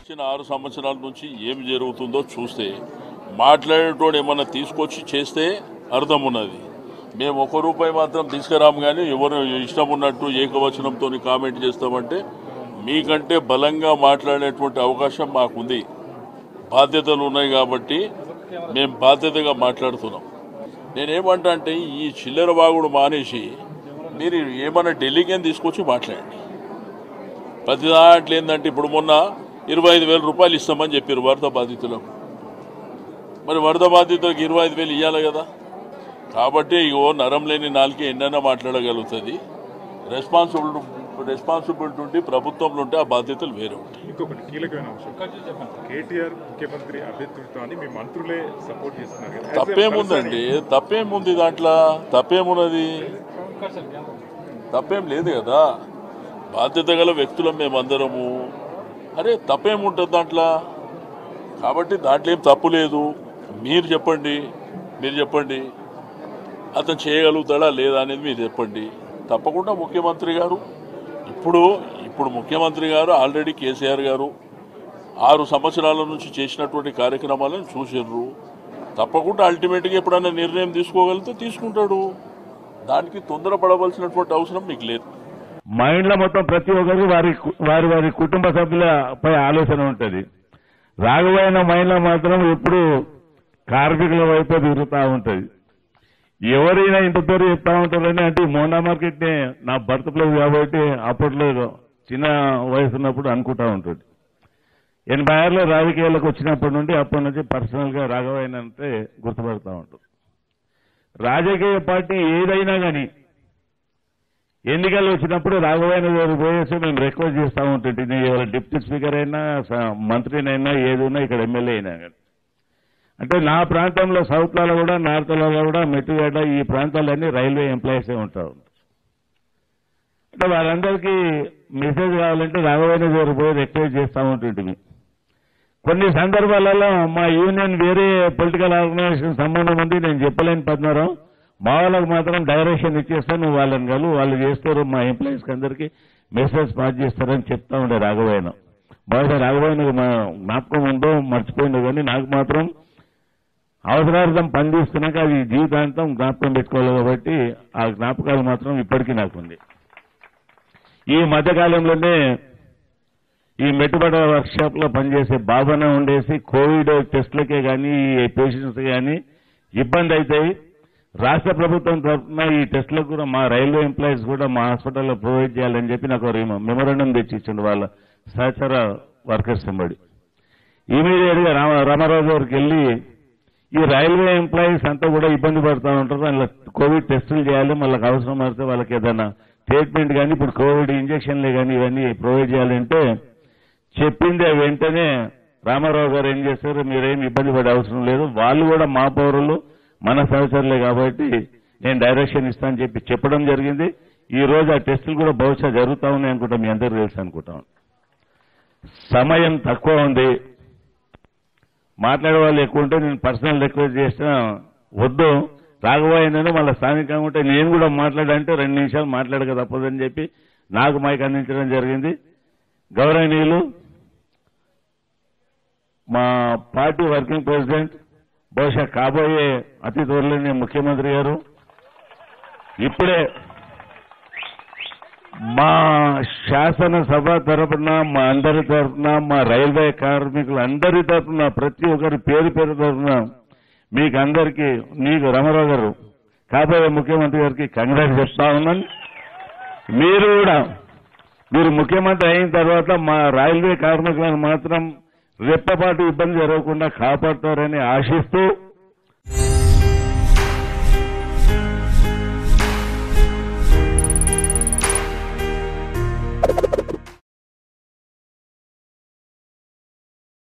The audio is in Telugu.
గడిచిన ఆరు సంవత్సరాల నుంచి ఏం జరుగుతుందో చూస్తే మాట్లాడేటోడు ఏమన్నా తీసుకొచ్చి చేస్తే అర్థం ఉన్నది మేము ఒక రూపాయి మాత్రం తీసుకురాము కానీ ఎవరు ఇష్టం ఉన్నట్టు ఏకవచనంతో కామెంట్ చేస్తామంటే మీకంటే బలంగా మాట్లాడేటువంటి అవకాశం మాకుంది బాధ్యతలు ఉన్నాయి కాబట్టి మేము బాధ్యతగా మాట్లాడుతున్నాం నేనేమంటా అంటే ఈ చిల్లర బాగుడు మానేసి మీరు ఏమన్నా ఢిల్లీకి తీసుకొచ్చి మాట్లాడండి ప్రతి దాంట్లో ఏంటంటే ఇప్పుడు మొన్న ఇరవై ఐదు వేల రూపాయలు ఇస్తామని చెప్పారు వరద బాధితులకు మరి వరద బాధితులకు ఇరవై ఐదు వేలు ఇవ్వాలి కదా కాబట్టి ఇగో నరం లేని నాలుగు ఎన్నైనా మాట్లాడగలుగుతుంది రెస్పాన్సిబుల్ రెస్పాన్సిబిలిటీ ఉండి ప్రభుత్వంలో ఉంటే ఆ బాధ్యతలు వేరే ఉంటాయి ఇంకొకటి కీలకమైన అంశం కేటీఆర్ ముఖ్యమంత్రి అభ్యర్థులతో మీ మంత్రులే సపోర్ట్ చేస్తున్నారు కదా. As a తప్పేముందండి తప్పేముంది దాంట్లో తప్పేమున్నది తప్పేం లేదు కదా బాధ్యత గల వ్యక్తులం మేమందరము అరే తప్పేముంటుంది దాంట్లో కాబట్టి దాంట్లో ఏం తప్పు లేదు మీరు చెప్పండి మీరు చెప్పండి అతను చేయగలుగుతాడా లేదా అనేది మీరు చెప్పండి తప్పకుండా ముఖ్యమంత్రి గారు ఇప్పుడు ఇప్పుడు ముఖ్యమంత్రి గారు ఆల్రెడీ కేసీఆర్ గారు ఆరు సంవత్సరాల నుంచి చేసినటువంటి కార్యక్రమాలను చూసిర్రు తప్పకుండా అల్టిమేట్గా ఎప్పుడైనా నిర్ణయం తీసుకోగలిగితే తీసుకుంటాడు దానికి తొందరపడవలసినటువంటి అవసరం మీకు లేదు మైండ్లో మొత్తం ప్రతి ఒక్కరు వారి వారి వారి కుటుంబ సభ్యులపై ఆలోచన ఉంటుంది రాఘవైన మైండ్లో మాత్రం ఎప్పుడు కార్మికుల వైపే తిరుగుతూ ఉంటుంది ఎవరైనా ఇంత పేరు చెప్తా ఉంటారని అంటే ఈ మోండా మార్కెట్ నే నా భర్త ప్లేస్ కాబట్టి అప్పట్లో చిన్న వయసు ఉన్నప్పుడు అనుకుంటా ఉంటుంది ఎనభై ఆరులో రాజకీయాలకు వచ్చినప్పటి నుండి అప్పటి నుంచి పర్సనల్ గా రాఘవైన అంటే గుర్తుపడతా ఉంటారు రాజకీయ పార్టీ ఏదైనా కానీ ఎన్నికలు వచ్చినప్పుడు రాఘవైన గారు పోయేసి మేము రిక్వెస్ట్ చేస్తూ ఉంటుంటే నీ ఎవరు డిప్యూటీ స్పీకర్ అయినా స- మంత్రినైనా ఏదైనా ఇక్కడ ఎమ్మెల్యే అయినా కానీ అంటే నా ప్రాంతంలో సౌత్లలో కూడా నార్త్లలో కూడా మెట్టుగడ్డ ఈ ప్రాంతాలన్నీ రైల్వే ఎంప్లాయీసే ఉంటారు అంటే వాళ్ళందరికీ మెసేజ్ కావాలంటే రాఘవైన గారు పోయి రిక్వెస్ట్ చేస్తూ ఉంటుంటిమి కొన్ని సందర్భాలలో మా యూనియన్ వేరే పొలిటికల్ ఆర్గనైజేషన్ సంబంధం ఉంది నేను చెప్పలేని పద్మారావు మా వాళ్ళకు మాత్రం డైరెక్షన్ ఇచ్చేస్తా నువ్వు వాళ్ళని కలు వాళ్ళు చేస్తారు మా ఎంప్లాయీస్కి అందరికీ మెసేజ్ పాస్ చేస్తారని చెప్తా ఉండే రాఘవైన బహుశా రాఘవైన మా జ్ఞాపకం ఉందో మర్చిపోయిందో కానీ నాకు మాత్రం అవసరార్థం పని తీసుకున్నాక అది జీవితాంతం జ్ఞాపకం పెట్టుకోవాలి కాబట్టి ఆ జ్ఞాపకాలు మాత్రం ఇప్పటికీ నాకుంది ఈ మధ్యకాలంలోనే ఈ మెట్టుబడ వర్క్షాప్ లో పనిచేసే బాబన ఉండేసి కోవిడ్ టెస్టులకే కానీ ఈ పేషెంట్స్ కానీ ఇబ్బంది అవుతాయి రాష్ట్ర ప్రభుత్వం తరఫున ఈ టెస్టులకు కూడా మా రైల్వే ఎంప్లాయీస్ కూడా మా హాస్పిటల్లో ప్రొవైడ్ చేయాలని చెప్పి నాకు మెమోరాండం తెచ్చి ఇచ్చిండు వాళ్ళ సహచర వర్కర్స్ ఎంబడి ఇమీడియట్ గా రామ రామారావు గారికి వెళ్ళి ఈ రైల్వే ఎంప్లాయీస్ అంతా కూడా ఇబ్బంది పడుతూ ఉంటారు అందులో కోవిడ్ టెస్టులు చేయాలి వాళ్ళకి అవసరం పడితే వాళ్ళకి ఏదైనా ట్రీట్మెంట్ కానీ ఇప్పుడు కోవిడ్ ఇంజక్షన్లే కానీ ఇవన్నీ ప్రొవైడ్ చేయాలంటే చెప్పిందే వెంటనే రామారావు గారు ఏం చేశారు మీరేం ఇబ్బంది పడే అవసరం లేదు వాళ్ళు కూడా మా పౌరులు మన సహచరులే కాబట్టి నేను డైరెక్షన్ ఇస్తానని చెప్పి చెప్పడం జరిగింది ఈ రోజు ఆ టెస్టులు కూడా బహుశా జరుగుతా ఉన్నాయి అనుకుంటా మీ అందరూ తెలుసు అనుకుంటాం సమయం తక్కువ ఉంది మాట్లాడే వాళ్ళు ఎక్కువ ఉంటే నేను పర్సనల్ రిక్వెస్ట్ చేసిన వద్దు రాఘవాయనను మళ్ళీ స్థానికంగా ఉంటే నేను కూడా మాట్లాడంటే రెండు నిమిషాలు మాట్లాడక తప్పదని చెప్పి నాకు మైక్ అందించడం జరిగింది గౌరవనీయులు మా పార్టీ వర్కింగ్ ప్రెసిడెంట్ బహుశా కాబోయే అతి త్వరలోనే ముఖ్యమంత్రి గారు ఇప్పుడే మా శాసనసభ తరపున మా అందరి తరపున మా రైల్వే కార్మికులు అందరి తరపున ప్రతి ఒక్కరి పేరు పేరు తరపున మీకు అందరికీ నీకు రామారావు గారు కాబోయే ముఖ్యమంత్రి గారికి కంగ్రాట్స్ చెప్తా ఉన్నాను మీరు కూడా మీరు ముఖ్యమంత్రి అయిన తర్వాత మా రైల్వే కార్మికులను మాత్రం రెప్పపాటు ఇబ్బంది జరగకుండా కాపాడతారని ఆశిస్తూ